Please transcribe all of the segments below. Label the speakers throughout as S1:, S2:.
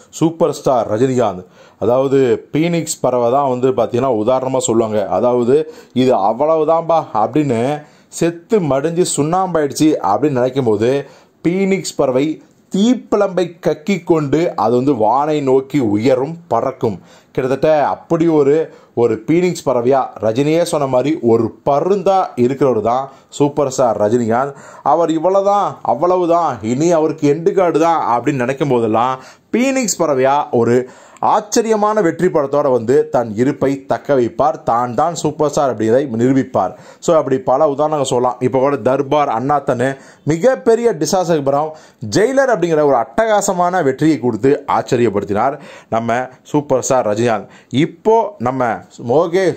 S1: super star Rajinikanth அதாவது Phoenix பறவை தான் வந்து பார்த்தீங்கன்னா உதாரணமாக சொல்லுவாங்க அதாவது இது அவ்வளவுதான்பா அப்படின்னு செத்து மடிஞ்சு சுண்ணாம்பாயிடுச்சு அப்படின்னு நினைக்கும் போது பீனிக்ஸ் பறவை தீப்பிழம்பை கக்கி கொண்டு அது வந்து வானை நோக்கி உயரும் பறக்கும் கிட்டத்தட்ட அப்படி ஒரு ஒரு பீனிக்ஸ் பறவையா ரஜினியே சொன்ன மாதிரி ஒரு பருந்தா இருக்கிறவர் தான் சூப்பர் ஸ்டார் ரஜினிகாந்த் அவர் இவ்வளவுதான் அவ்வளவுதான் இனி அவருக்கு எண்டு கார்டு தான் அப்படின்னு நினைக்கும் போதெல்லாம் பீனிக்ஸ் பறவையா ஒரு ஆச்சரியமான வெற்றி படத்தோட வந்து தன் இருப்பை தக்க வைப்பார் தான் தான் சூப்பர் ஸ்டார் அப்படிங்கிறதை நிரூபிப்பார் ஸோ அப்படி பல உதாரணங்கள் சொல்லலாம் இப்போ கூட தர்பார் அண்ணாத்தன்னு மிகப்பெரிய டிசாஸ்டர் படம் ஜெயிலர் அப்படிங்கிற ஒரு அட்டகாசமான வெற்றியை கொடுத்து ஆச்சரியப்படுத்தினார் நம்ம சூப்பர் ஸ்டார் ரஜினிகாந்த் இப்போ நம்ம மோகே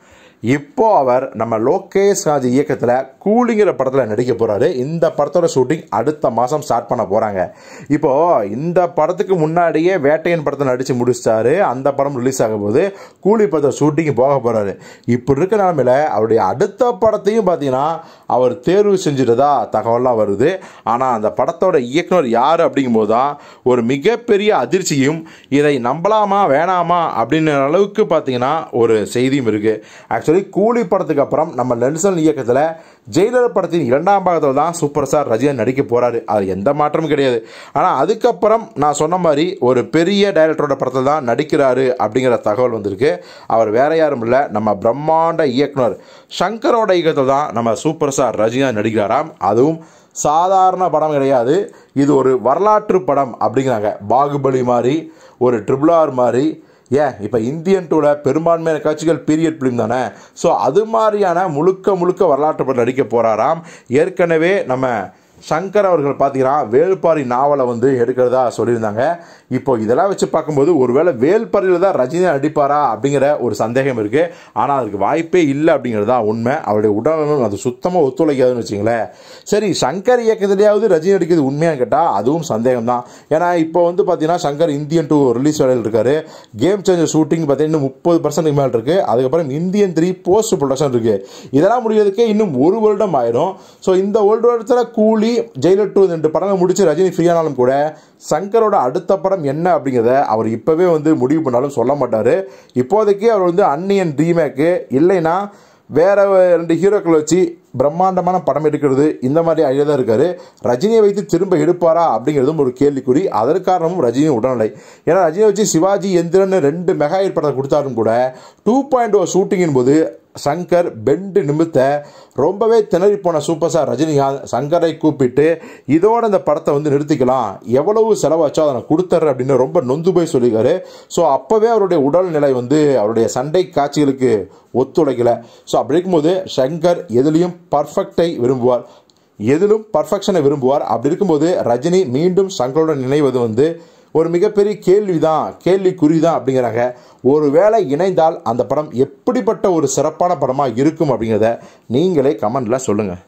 S1: இப்போ அவர் நம்ம லோகேஷ் ராஜ் இயக்கத்தில் கூலிங்கிற படத்தில் நடிக்க போகிறாரு இந்த படத்தோட ஷூட்டிங் அடுத்த மாதம் ஸ்டார்ட் பண்ண போகிறாங்க இப்போ இந்த படத்துக்கு முன்னாடியே வேட்டையன் படத்தை நடித்து முடிச்சிட்டாரு அந்த படம் ரிலீஸ் ஆகும் போது கூலி படத்தை ஷூட்டிங் போக போகிறாரு இப்படி இருக்க நிலமையில அவருடைய அடுத்த படத்தையும் பார்த்தீங்கன்னா அவர் தேர்வு செஞ்சிட்டதா தகவலாம் வருது ஆனால் அந்த படத்தோட இயக்குனர் யார் அப்படிங்கும்போது தான் ஒரு மிகப்பெரிய அதிர்ச்சியும் இதை நம்பலாமா வேணாமா அப்படின்ற அளவுக்கு பார்த்தீங்கன்னா ஒரு செய்தியும் இருக்குது ஆக்சுவலி கூலி படத்துக்கு அப்புறம் நம்ம நெல்சன் இயக்கத்தில் ஜெயிலர் படத்தின் இரண்டாம் பாகத்தில் தான் சூப்பர் ஸ்டார் ரஜினி நடிக்க போகிறாரு அது எந்த மாற்றமும் கிடையாது ஆனால் அதுக்கப்புறம் நான் சொன்ன மாதிரி ஒரு பெரிய டைரக்டரோட படத்தில் தான் நடிக்கிறாரு அப்படிங்கிற தகவல் வந்திருக்கு அவர் வேற யாரும் இல்லை நம்ம பிரம்மாண்ட இயக்குனர் சங்கரோட இயக்கத்தில் தான் நம்ம சூப்பர் ஸ்டார் ரஜினி நடிக்கிறாராம் அதுவும் சாதாரண படம் கிடையாது இது ஒரு வரலாற்று படம் அப்படிங்கிறாங்க பாகுபலி மாதிரி ஒரு ட்ரிபிள் ஆர் மாதிரி ஏன் இப்போ இந்தியன் டூவில் பெரும்பான்மையான காட்சிகள் பீரியட் ஃபிலிம் தானே ஸோ அது மாதிரியான முழுக்க முழுக்க வரலாற்று படம் நடிக்க போகிறாராம் ஏற்கனவே நம்ம சங்கர் அவர்கள் பார்த்தீங்கன்னா வேல்பாரி நாவலை வந்து எடுக்கிறதா சொல்லியிருந்தாங்க இப்போ இதெல்லாம் வச்சு பார்க்கும்போது ஒருவேளை வேல்பாரியில் தான் ரஜினி நடிப்பாரா அப்படிங்கிற ஒரு சந்தேகம் இருக்குது ஆனால் அதுக்கு வாய்ப்பே இல்லை அப்படிங்கிறது தான் உண்மை அவருடைய உடல்நலம் அது சுத்தமாக ஒத்துழைக்காதுன்னு வச்சுங்களேன் சரி சங்கர் இயக்கத்திலேயாவது ரஜினி நடிக்கிறது உண்மையான்னு கேட்டால் அதுவும் சந்தேகம் தான் ஏன்னா இப்போ வந்து பார்த்தீங்கன்னா சங்கர் இந்தியன் டூ ரிலீஸ் வேலையில் இருக்காரு கேம் சேஞ்சர் ஷூட்டிங் பார்த்தீங்கன்னா முப்பது பர்சன்ட் மேல் இருக்குது அதுக்கப்புறம் இந்தியன் த்ரீ போஸ்ட் ப்ரொடக்ஷன் இருக்குது இதெல்லாம் முடியறதுக்கே இன்னும் ஒரு வருடம் ஆயிரும் ஸோ இந்த ஒரு வருடத்தில் கூலி ஜெயிலர் டூ ரெண்டு படங்கள் முடிச்சு ரஜினி ஃப்ரீயானாலும் கூட சங்கரோட அடுத்த படம் என்ன அப்படிங்கிறத அவர் இப்போவே வந்து முடிவு பண்ணாலும் சொல்ல மாட்டார் இப்போதைக்கு அவர் வந்து அன்னியன் ரீமேக்கு இல்லைன்னா வேற ரெண்டு ஹீரோக்கள் வச்சு பிரம்மாண்டமான படம் எடுக்கிறது இந்த மாதிரி ஐடியா தான் இருக்காரு ரஜினியை வைத்து திரும்ப எடுப்பாரா அப்படிங்கிறதும் ஒரு கேள்விக்குறி அதற்கு காரணமும் ரஜினி உடல்நிலை ஏன்னா ரஜினியை வச்சு சிவாஜி எந்திரன் ரெண்டு மெகா ஹிட் படத்தை கொடுத்தாலும் கூட டூ பாயிண்ட் ஓ ஷூட்டிங்கின் போது சங்கர் பெண்டு நிமித்த ரொம்பவே திணறி போன சூப்பர் ஸ்டார் ரஜினிகாந்த் சங்கரை கூப்பிட்டு இதோட இந்த படத்தை வந்து நிறுத்திக்கலாம் எவ்வளவு செலவாச்சோ அதை நான் கொடுத்துட்றேன் அப்படின்னு ரொம்ப நொந்து போய் சொல்லியிருக்காரு ஸோ அப்போவே அவருடைய உடல்நிலை வந்து அவருடைய சண்டை காட்சிகளுக்கு ஒத்துழைக்கல ஸோ அப்படி இருக்கும்போது சங்கர் எதுலேயும் பர்ஃபெக்டை விரும்புவார் எதிலும் பர்ஃபெக்ஷனை விரும்புவார் அப்படி இருக்கும்போது ரஜினி மீண்டும் சங்கருடன் நினைவது வந்து ஒரு மிகப்பெரிய கேள்விதான் கேள்விக்குறி தான் அப்படிங்கிறாங்க ஒருவேளை இணைந்தால் அந்த படம் எப்படிப்பட்ட ஒரு சிறப்பான படமாக இருக்கும் அப்படிங்கிறத நீங்களே கமெண்டில் சொல்லுங்கள்